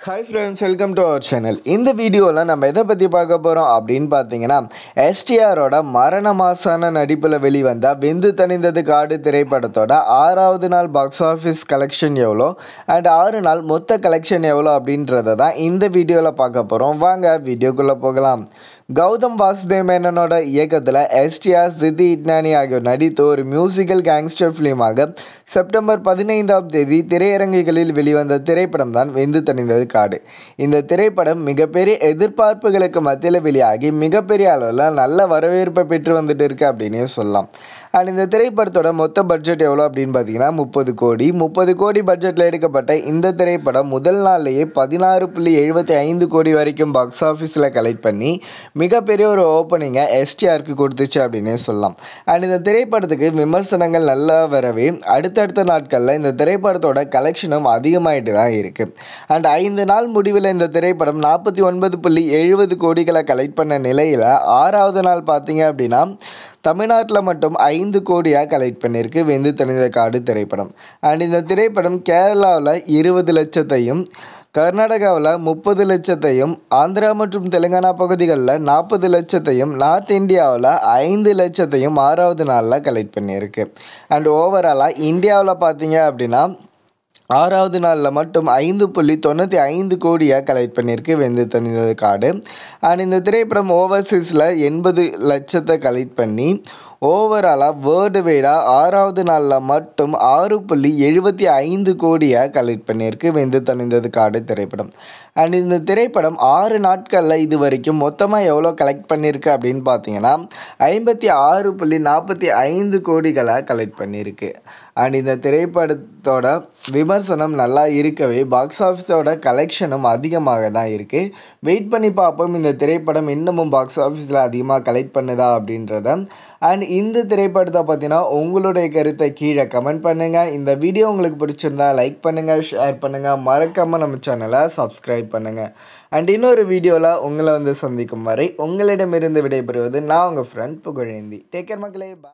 Hi friends welcome to our channel இந்த வீடியோவில் நம்ம எதை பற்றி பார்க்க போகிறோம் அப்படின்னு பார்த்தீங்கன்னா எஸ்டிஆரோட மரண மாசான நடிப்பில் வெளிவந்த வெந்து தணிந்தது காடு திரைப்படத்தோட ஆறாவது நாள் பாக்ஸ் ஆஃபீஸ் கலெக்ஷன் எவ்வளோ அண்ட் ஆறு நாள் மொத்த கலெக்ஷன் எவ்வளோ அப்படின்றத தான் இந்த வீடியோவில் பார்க்க போகிறோம் வாங்க வீடியோக்குள்ளே போகலாம் கௌதம் வாசுதேவ் மேனனோட இயக்கத்தில் எஸ்டிஆர் சித்தி இட்னானி ஆகியோர் நடித்து ஒரு மியூசிக்கல் கேங்ஸ்டர் ஃபிலிமாக செப்டம்பர் பதினைந்தாம் தேதி திரையரங்குகளில் வெளிவந்த திரைப்படம் தான் வெந்து தணிந்தது காடு இந்த திரைப்படம் மிகப்பெரிய எதிர்பார்ப்புகளுக்கு மத்தியில் வெளியாகி மிகப்பெரிய அளவில் நல்ல வரவேற்பை பெற்று வந்துட்டு இருக்கு அப்படின்னே சொல்லலாம் அண்ட் இந்த திரைப்படத்தோட மொத்த பட்ஜெட் எவ்வளோ அப்படின்னு பார்த்தீங்கன்னா முப்பது கோடி முப்பது கோடி பட்ஜெட்டில் எடுக்கப்பட்ட இந்த திரைப்படம் முதல் நாள்லேயே பதினாறு புள்ளி எழுபத்தி ஐந்து கோடி வரைக்கும் பாக்ஸ் ஆஃபீஸில் கலெக்ட் பண்ணி மிகப்பெரிய ஒரு ஓப்பனிங்கை எஸ்டிஆருக்கு கொடுத்துச்சு அப்படின்னே சொல்லலாம் அண்ட் இந்த திரைப்படத்துக்கு விமர்சனங்கள் நல்லா வரவே அடுத்தடுத்த நாட்களில் இந்த திரைப்படத்தோட கலெக்ஷனும் அதிகமாகிட்டு தான் இருக்குது அண்ட் ஐந்து நாள் முடிவில் இந்த திரைப்படம் நாற்பத்தி ஒன்பது புள்ளி எழுபது கோடிகளை கலெக்ட் பண்ண நிலையில் ஆறாவது நாள் பார்த்தீங்க அப்படின்னா தமிழ்நாட்டில் மட்டும் ஐந்து கோடியாக கலெக்ட் பண்ணியிருக்கு வெந்து தணிந்த காடு திரைப்படம் அண்ட் இந்த திரைப்படம் கேரளாவில் இருபது லட்சத்தையும் கர்நாடகாவில் முப்பது லட்சத்தையும் ஆந்திரா மற்றும் தெலுங்கானா பகுதிகளில் நாற்பது லட்சத்தையும் நார்த் இந்தியாவில் ஐந்து லட்சத்தையும் ஆறாவது நாளில் கலெக்ட் பண்ணியிருக்கு அண்ட் ஓவராலாக இந்தியாவில் பார்த்தீங்க அப்படின்னா ஆறாவது நாளில் மட்டும் ஐந்து புள்ளி தொண்ணூற்றி ஐந்து கோடியாக கலெக்ட் பண்ணியிருக்கு வெந்து தணிந்தது காடு அண்ட் இந்த திரைப்படம் ஓவர்சீஸில் எண்பது லட்சத்தை கலெக்ட் பண்ணி ஓவராலாக வேர்ல்டு வைடாக ஆறாவது நாளில் மட்டும் ஆறு புள்ளி எழுபத்தி ஐந்து கோடியாக கலெக்ட் பண்ணியிருக்கு வெந்து தணிந்தது காடு திரைப்படம் அண்ட் இந்த திரைப்படம் ஆறு நாட்களில் இது வரைக்கும் மொத்தமாக எவ்வளோ கலெக்ட் பண்ணியிருக்கு அப்படின்னு பார்த்தீங்கன்னா ஐம்பத்தி ஆறு புள்ளி நாற்பத்தி ஐந்து கோடிகளை கலெக்ட் பண்ணியிருக்கு அண்ட் இந்த திரைப்படத்தோட விமர்சனம் நல்லா இருக்கவே பாக்ஸ் ஆஃபீஸோட கலெக்ஷனும் அதிகமாக தான் இருக்குது வெயிட் பண்ணி பார்ப்போம் இந்த திரைப்படம் இன்னமும் பாக்ஸ் ஆஃபீஸில் அதிகமாக கலெக்ட் பண்ணுதா அப்படின்றத அண்ட் இந்த திரைப்படத்தை பற்றினா உங்களுடைய கருத்தை கீழே கமெண்ட் பண்ணுங்கள் இந்த வீடியோ உங்களுக்கு பிடிச்சிருந்தா லைக் பண்ணுங்கள் ஷேர் பண்ணுங்கள் மறக்காமல் நம்ம சேனலை சப்ஸ்கிரைப் பண்ணுங்கள் அண்ட் இன்னொரு வீடியோவில் உங்களை வந்து சந்திக்கும் வரை உங்களிடமிருந்து விடைபெறுவது நான் உங்கள் ஃப்ரெண்ட் புகழேந்தி டேக் கேர் மக்களே bye.